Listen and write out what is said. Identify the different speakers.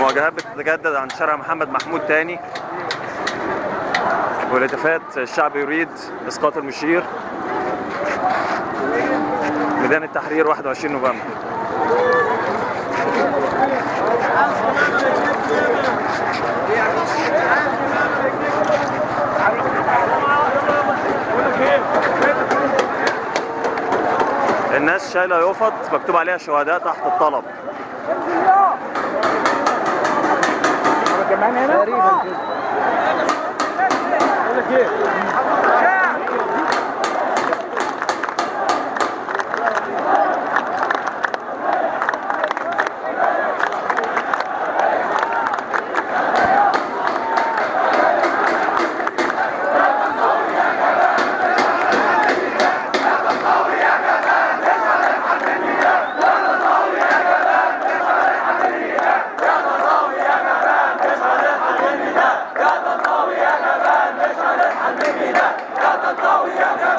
Speaker 1: المواجهات بتتجدد عند شارع محمد محمود تاني والهتافات الشعب يريد اسقاط المشير ميدان التحرير 21 نوفمبر الناس شايله يفط مكتوب عليها شهداء تحت الطلب
Speaker 2: كمان هنا تقريبا كده بقول لك ايه
Speaker 3: يا